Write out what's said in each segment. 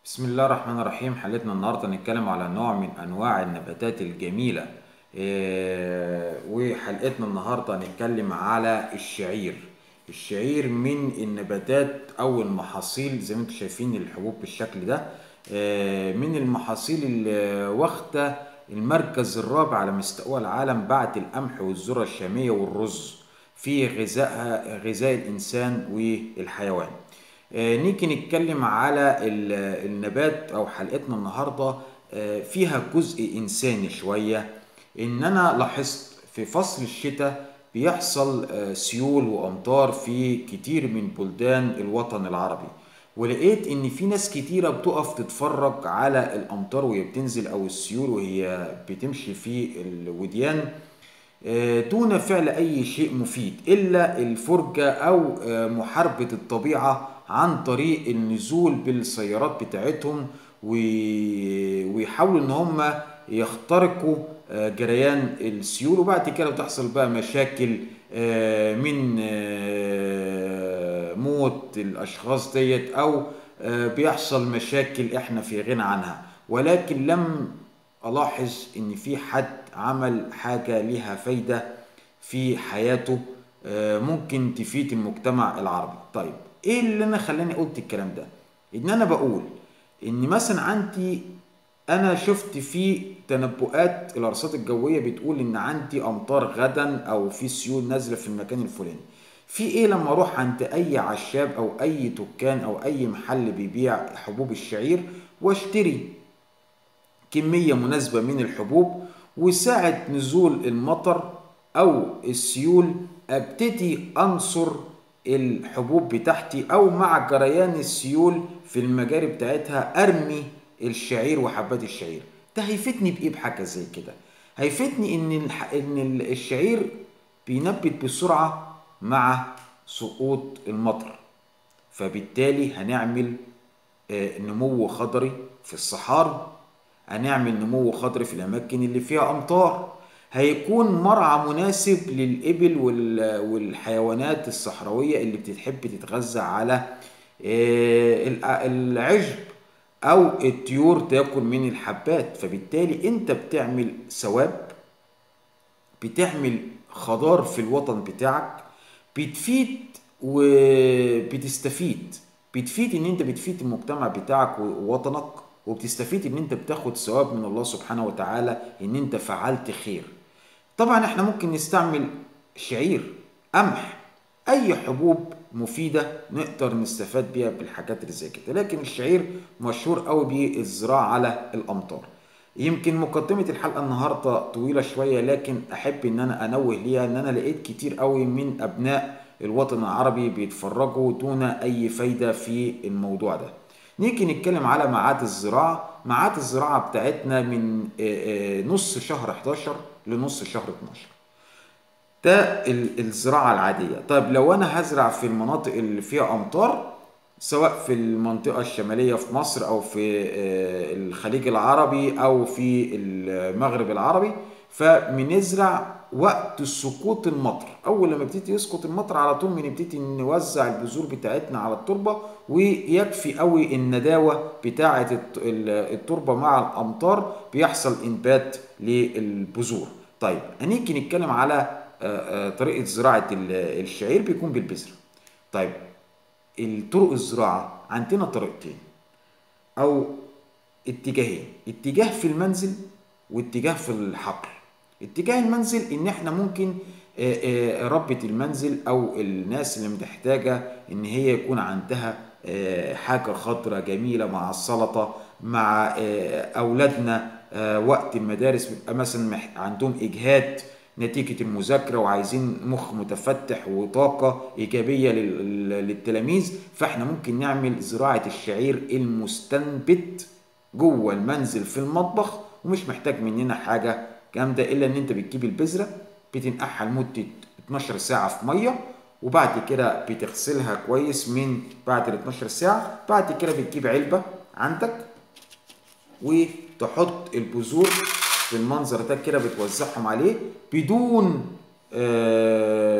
بسم الله الرحمن الرحيم حلقتنا النهارده هنتكلم على نوع من انواع النباتات الجميله إيه، وحلقتنا النهارده هنتكلم على الشعير الشعير من النباتات او المحاصيل زي ما انتم شايفين الحبوب بالشكل ده إيه، من المحاصيل اللي واخده المركز الرابع على مستوى العالم بعد القمح والذره الشاميه والرز في غذائها غذاء الانسان والحيوان آه، نيجي نتكلم على ال- النبات او حلقتنا النهارده آه، فيها جزء انساني شويه ان انا لاحظت في فصل الشتاء بيحصل آه، سيول وامطار في كتير من بلدان الوطن العربي ولقيت ان في ناس كتيره بتقف تتفرج على الامطار وهي بتنزل او السيول وهي بتمشي في الوديان آه، دون فعل أي شيء مفيد إلا الفرجة أو آه، محاربة الطبيعة عن طريق النزول بالسيارات بتاعتهم و- ويحاولوا إن هم يخترقوا آه، جريان السيول وبعد كده بتحصل بقى مشاكل آه، من آه، موت الأشخاص ديت أو آه، بيحصل مشاكل إحنا في غنى عنها ولكن لم ألاحظ إن في حد عمل حاجة ليها فايدة في حياته آه، ممكن تفيد المجتمع العربي طيب إيه اللي أنا خلاني قلت الكلام ده إن أنا بقول إن مثلا عندي أنا شفت في تنبؤات الأرصاد الجوية بتقول إن عندي أمطار غدا أو في سيول نازلة في المكان الفلاني في إيه لما أروح عند أي عشاب أو أي دكان أو أي محل بيبيع حبوب الشعير واشتري كمية مناسبة من الحبوب وساعة نزول المطر أو السيول أبتدي أنصر الحبوب بتاعتي أو مع جريان السيول في المجاري بتاعتها أرمي الشعير وحبات الشعير ده هيفيدني بإيه بحاجة زي كده هيفيدني إن الح... إن الشعير بينبت بسرعة مع سقوط المطر فبالتالي هنعمل آه، نمو خضري في الصحاري هنعمل نمو خضري في الأماكن اللي فيها أمطار هيكون مرعى مناسب للإبل وال- والحيوانات الصحراوية اللي بتحب تتغذى على آه، الع- العشب أو الطيور تاكل من الحبات فبالتالي أنت بتعمل ثواب بتعمل خضار في الوطن بتاعك بتفيد وبتستفيد بتفيد ان انت بتفيد المجتمع بتاعك ووطنك وبتستفيد ان انت بتاخد ثواب من الله سبحانه وتعالى ان انت فعلت خير طبعا احنا ممكن نستعمل شعير قمح اي حبوب مفيدة نقدر نستفاد بيها بالحاجات اللي زي كده لكن الشعير مشهور قوي بالزراعة على الامطار يمكن مقدمة الحلقة النهاردة طويلة شوية لكن أحب إن أنا أنوه ليها إن أنا لقيت كتير قوي من أبناء الوطن العربي بيتفرجوا دون أي فايدة في الموضوع ده. نيجي نتكلم على ميعاد الزراعة، ميعاد الزراعة بتاعتنا من آه، آه، نص شهر 11 لنص شهر 12. ده ال- الزراعة العادية طيب لو أنا هزرع في المناطق اللي فيها أمطار سواء في المنطقة الشمالية في مصر أو في آه، الخليج العربي أو في المغرب العربي فبنزرع وقت سقوط المطر أول لما يبتدي يسقط المطر على طول بنبتدي نوزع البذور بتاعتنا على التربة ويكفي قوي النداوة بتاعة الت- ال- التربة مع الأمطار بيحصل إنبات للبذور طيب هنيجي نتكلم على آه، آه، طريقة زراعة ال- الشعير بيكون بالبذرة طيب الطرق الزراعة عندنا طريقتين أو اتجاهين اتجاه في المنزل واتجاه في الحقل اتجاه المنزل ان احنا ممكن آه، آه، ربة المنزل او الناس اللي محتاجة ان هي يكون عندها آه، حاجة خضرة جميلة مع السلطة مع آه، اولادنا آه، وقت المدارس بيبقى مثلا مح- عندهم اجهاد نتيجة المذاكرة وعايزين مخ متفتح وطاقة إيجابية لل- للتلاميذ فإحنا ممكن نعمل زراعة الشعير المستنبت جوه المنزل في المطبخ ومش محتاج مننا حاجة جامدة إلا إن أنت بتجيب البذرة بتنقعها لمدة 12 ساعة في مية وبعد كده بتغسلها كويس من بعد ال 12 ساعة بعد كده بتجيب علبة عندك وتحط البذور في المنظر ده كده بتوزعهم عليه بدون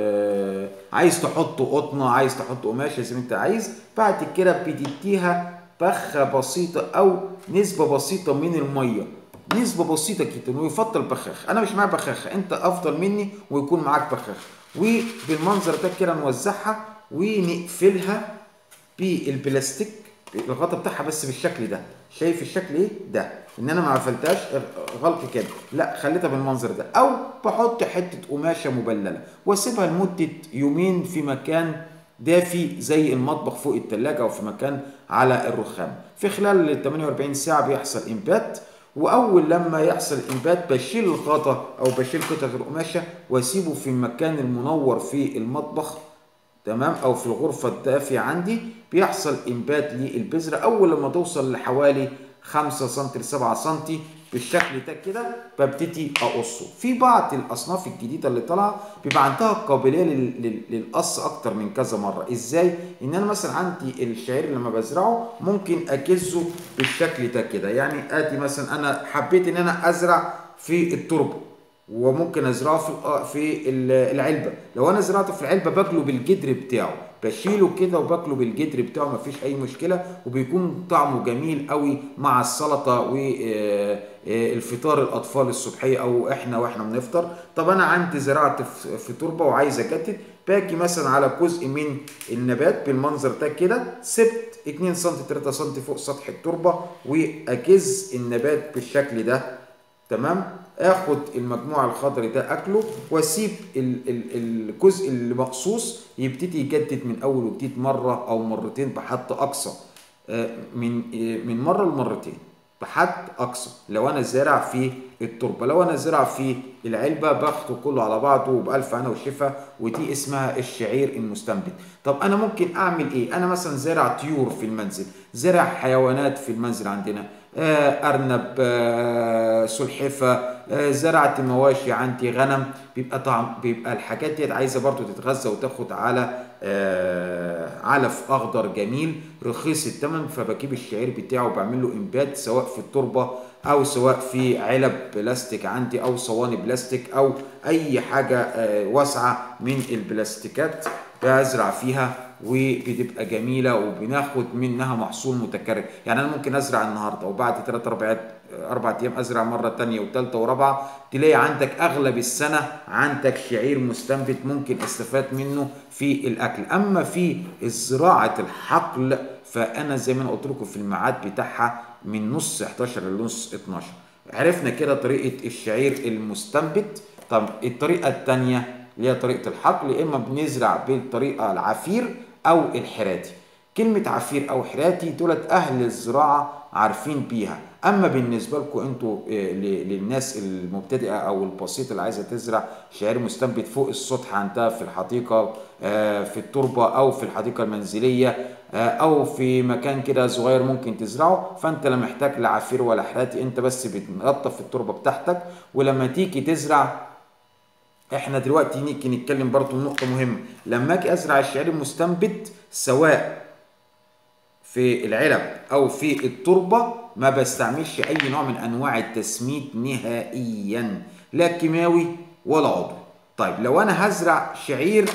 آه عايز تحط قطنه عايز تحط قماشه زي ما انت عايز بعد كده بتديها بخه بسيطه او نسبه بسيطه من الميه نسبه بسيطه جدا ويفضل بخاخ انا مش معايا بخاخ انت افضل مني ويكون معاك بخاخ وبالمنظر ده كده نوزعها ونقفلها بالبلاستيك الغطا بتاعها بس بالشكل ده شايف الشكل ايه ده ان انا ما قفلتهاش غلق كده لا خليتها بالمنظر ده او بحط حته قماشه مبلله واسيبها لمده يومين في مكان دافي زي المطبخ فوق التلاجة او في مكان على الرخام في خلال ال 48 ساعه بيحصل انبات واول لما يحصل انبات بشيل الغطا او بشيل قطعه القماشه واسيبه في المكان المنور في المطبخ تمام او في الغرفه الدافيه عندي بيحصل انبات للبذره اول لما توصل لحوالي 5 سم ل 7 سم بالشكل ده كده ببتدي اقصه في بعض الاصناف الجديده اللي طالعه بيبقى عندها قابليه للقص اكتر من كذا مره ازاي ان انا مثلا عندي الشعير لما بزرعه ممكن اكزه بالشكل ده كده يعني ادي مثلا انا حبيت ان انا ازرع في التربه وممكن ازرعه في في العلبه لو انا زرعته في العلبه باكله بالجدر بتاعه بشيله كده وباكله بالجدر بتاعه مفيش اي مشكله وبيكون طعمه جميل قوي مع السلطه والفطار الاطفال الصبحيه او احنا واحنا بنفطر طب انا عندي زرعت في تربه وعايز اجدد باجي مثلا على جزء من النبات بالمنظر ده كده سبت 2 سم 3 سم فوق سطح التربه واكز النبات بالشكل ده تمام اخد المجموعه الخضر ده اكله واسيب الجزء اللي مقصوص يبتدي يجدد من اول وجديد مره او مرتين بحد اقصى من من مره لمرتين بحد اقصى لو انا زارع في التربه لو انا زارع في العلبه باخده كله على بعضه وبالف انا وشفا ودي اسمها الشعير المستنبت طب انا ممكن اعمل ايه انا مثلا زارع طيور في المنزل زارع حيوانات في المنزل عندنا ارنب سلحفه زرعت مواشي عندي غنم بيبقى طعم بيبقى الحاجات ديت عايزه برضو تتغذى وتاخد على علف اخضر جميل رخيص الثمن فبجيب الشعير بتاعه وبعمل له انبات سواء في التربه او سواء في علب بلاستيك عندي او صواني بلاستيك او اي حاجه واسعه من البلاستيكات بزرع فيها وبتبقى جميله وبناخد منها محصول متكرر يعني انا ممكن ازرع النهارده وبعد 3 4 اربع ايام ازرع مره ثانيه وثالثه ورابعه تلاقي عندك اغلب السنه عندك شعير مستنبت ممكن استفاد منه في الاكل اما في زراعه الحقل فانا زي ما انا قلت لكم في الميعاد بتاعها من نص 11 لنص 12 عرفنا كده طريقه الشعير المستنبت طب الطريقه الثانيه اللي هي طريقه الحقل يا اما بنزرع بالطريقه العفير او الحراتي كلمه عفير او حراتي دولت اهل الزراعه عارفين بيها اما بالنسبه لكم انتوا للناس المبتدئه او البسيطه اللي عايزه تزرع شعير مستنبت فوق السطح عندها في الحديقه في التربه او في الحديقه المنزليه او في مكان كده صغير ممكن تزرعه فانت لا محتاج لا عفير ولا حراتي انت بس بتنظف التربه بتاعتك ولما تيجي تزرع احنا دلوقتي نيجي نتكلم برضه نقطه مهمه لما اجي ازرع الشعير المستنبت سواء في العلب او في التربه ما بستعملش اي نوع من انواع التسميد نهائيا لا كيماوي ولا عضوي طيب لو انا هزرع شعير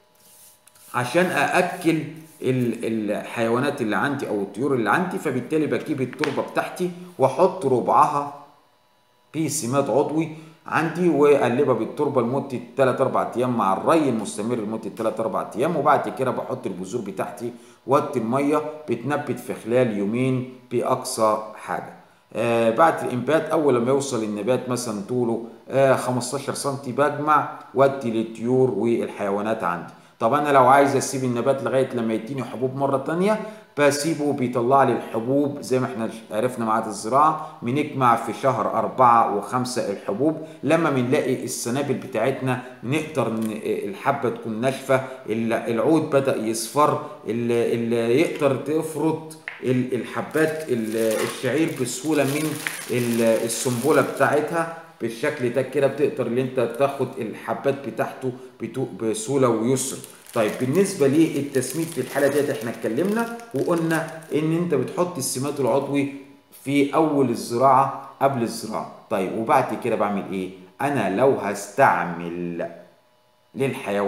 عشان ااكل الحيوانات اللي عندي او الطيور اللي عندي فبالتالي بجيب التربه بتاعتي واحط ربعها بسماد عضوي عندي واقلبها بالتربه لمده 3 4 ايام مع الري المستمر لمده 3 4 ايام وبعد كده بحط البذور بتاعتي وقت الميه بتنبت في خلال يومين باقصى حاجه آه بعد الانبات اول لما يوصل النبات مثلا طوله آه 15 سم بجمع وادي للطيور والحيوانات عندي طب انا لو عايز اسيب النبات لغايه لما يديني حبوب مره تانية بسيبه بيطلع لي الحبوب زي ما احنا عرفنا معاد الزراعه بنجمع في شهر أربعة وخمسة الحبوب لما بنلاقي السنابل بتاعتنا نقدر الحبه تكون ناشفه العود بدا يصفر اللي يقدر تفرط الحبات الشعير بسهوله من السنبله بتاعتها بالشكل ده كده بتقدر ان انت تاخد الحبات بتاعته بسهوله ويسر طيب بالنسبه للتسميد في الحاله ديت احنا اتكلمنا وقلنا ان انت بتحط السماد العضوي في اول الزراعه قبل الزراعه طيب وبعد كده بعمل ايه انا لو هستعمل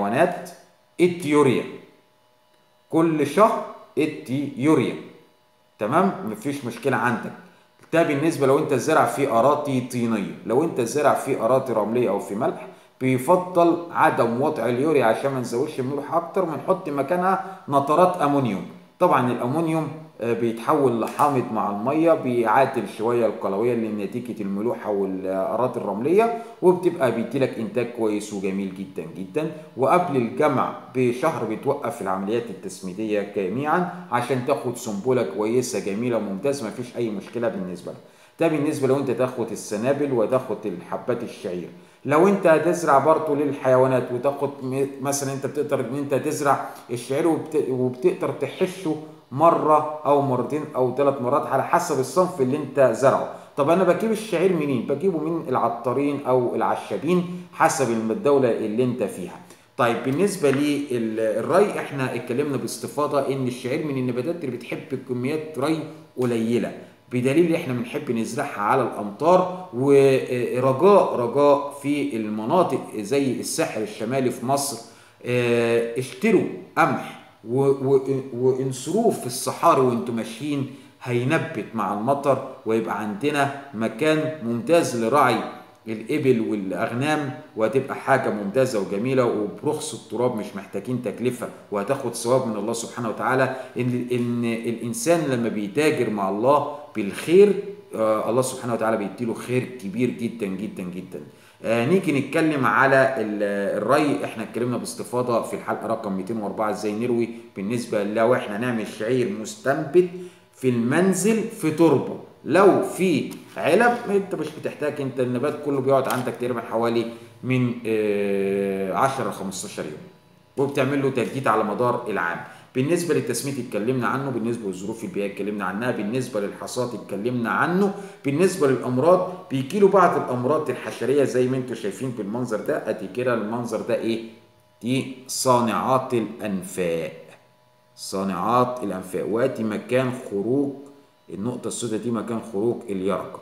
للحيوانات التيوريا كل شهر التيوريا تمام مفيش مشكله عندك ده بالنسبه لو انت زرع في اراضي طينيه لو انت زرع في اراضي رمليه او في ملح بيفضل عدم وضع اليوريا عشان ما نزودش الملوحه اكتر ونحط مكانها نترات امونيوم طبعا الامونيوم بيتحول لحامض مع الميه بيعادل شويه القلويه اللي نتيجه الملوحه والاراضي الرمليه وبتبقى بيديلك انتاج كويس وجميل جدا جدا وقبل الجمع بشهر بتوقف العمليات التسميديه جميعا عشان تاخد سنبله كويسه جميله ممتازه مفيش اي مشكله بالنسبه لك ده بالنسبه لو انت تاخد السنابل وتاخد الحبات الشعير لو انت هتزرع برضه للحيوانات وتاخد مثلا انت بتقدر ان انت تزرع الشعير وبت... وبتقدر تحشه مره او مرتين او ثلاث مرات على حسب الصنف اللي انت زرعه طب انا بجيب الشعير منين بجيبه من العطارين او العشابين حسب الدوله اللي انت فيها طيب بالنسبة للري احنا اتكلمنا باستفاضة ان الشعير من النباتات اللي بتحب كميات ري قليلة بدليل احنا بنحب نزرعها على الامطار ورجاء رجاء في المناطق زي الساحل الشمالي في مصر اه اشتروا قمح وانصروه في الصحاري وانتم ماشيين هينبت مع المطر ويبقى عندنا مكان ممتاز لرعي الإبل والأغنام وهتبقى حاجة ممتازة وجميلة وبرخص التراب مش محتاجين تكلفة وهتاخد ثواب من الله سبحانه وتعالى إن, إن الإنسان لما بيتاجر مع الله بالخير آه الله سبحانه وتعالى بيديله خير كبير جدا جدا جدا آه نيجي نتكلم على الري احنا اتكلمنا باستفاضه في الحلقه رقم 204 ازاي نروي بالنسبه لو احنا نعمل شعير مستنبت في المنزل في تربه لو في علب انت مش بتحتاج انت النبات كله بيقعد عندك تقريبا حوالي من 10 ل 15 يوم وبتعمل له تجديد على مدار العام بالنسبه للتسميد اتكلمنا عنه بالنسبه للظروف البيئيه اتكلمنا عنها بالنسبه للحصاد اتكلمنا عنه بالنسبه للامراض بيجي له بعض الامراض الحشريه زي ما انتم شايفين بالمنظر ده ادي كده المنظر ده ايه دي صانعات الانفاق صانعات الانفاق وادي مكان خروج النقطة السوداء دي مكان خروج اليرقة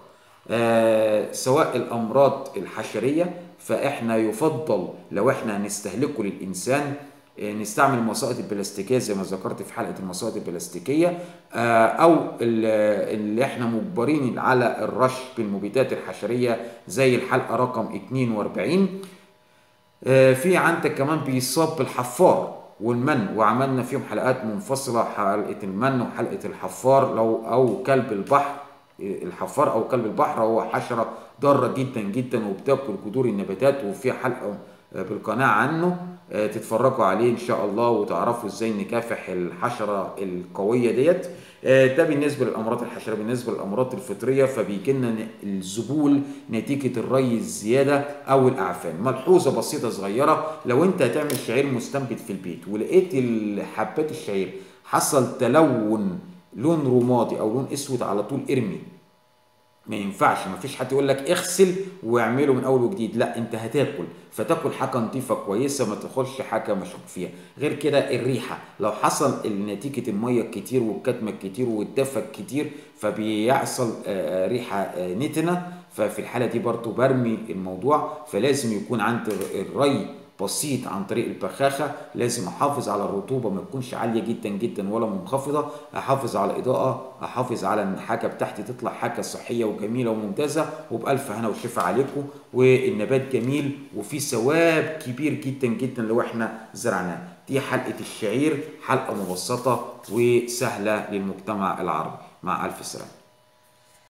آه سواء الأمراض الحشرية فإحنا يفضل لو إحنا هنستهلكه للإنسان آه نستعمل المصائد البلاستيكية زي ما ذكرت في حلقة المصائد البلاستيكية آه أو اللي إحنا مجبرين على الرش بالمبيدات الحشرية زي الحلقة رقم 42 آه في عندك كمان بيصاب بالحفار والمن وعملنا فيهم حلقات منفصله حلقه المن وحلقه الحفار لو او كلب البحر الحفار او كلب البحر هو حشره ضاره جدا جدا وبتاكل جذور النباتات وفي حلقه بالقناه عنه تتفرجوا عليه ان شاء الله وتعرفوا ازاي نكافح الحشره القويه ديت ده بالنسبه للامراض الحشريه بالنسبه للامراض الفطريه فبيجي لنا الذبول نتيجه الري الزياده او الاعفان ملحوظه بسيطه صغيره لو انت هتعمل شعير مستنبت في البيت ولقيت حبات الشعير حصل تلون لون رمادي او لون اسود على طول ارمي ما ينفعش ما فيش حد يقول لك اغسل واعمله من اول وجديد لا انت هتاكل فتاكل حاجه نظيفه كويسه ما تاكلش حاجه مشروب فيها غير كده الريحه لو حصل نتيجه الميه الكتير والكتمه الكتير والدفى الكتير فبيحصل ريحه نتنه ففي الحاله دي برضو برمي الموضوع فلازم يكون عند الري بسيط عن طريق البخاخة لازم أحافظ على الرطوبة ما تكونش عالية جدا جدا ولا منخفضة أحافظ على الإضاءة أحافظ على إن الحاجة بتاعتي تطلع حاجة صحية وجميلة وممتازة وبألف هنا وشفا عليكم والنبات جميل وفي ثواب كبير جدا جدا لو إحنا زرعناه دي حلقة الشعير حلقة مبسطة وسهلة للمجتمع العربي مع ألف سلامة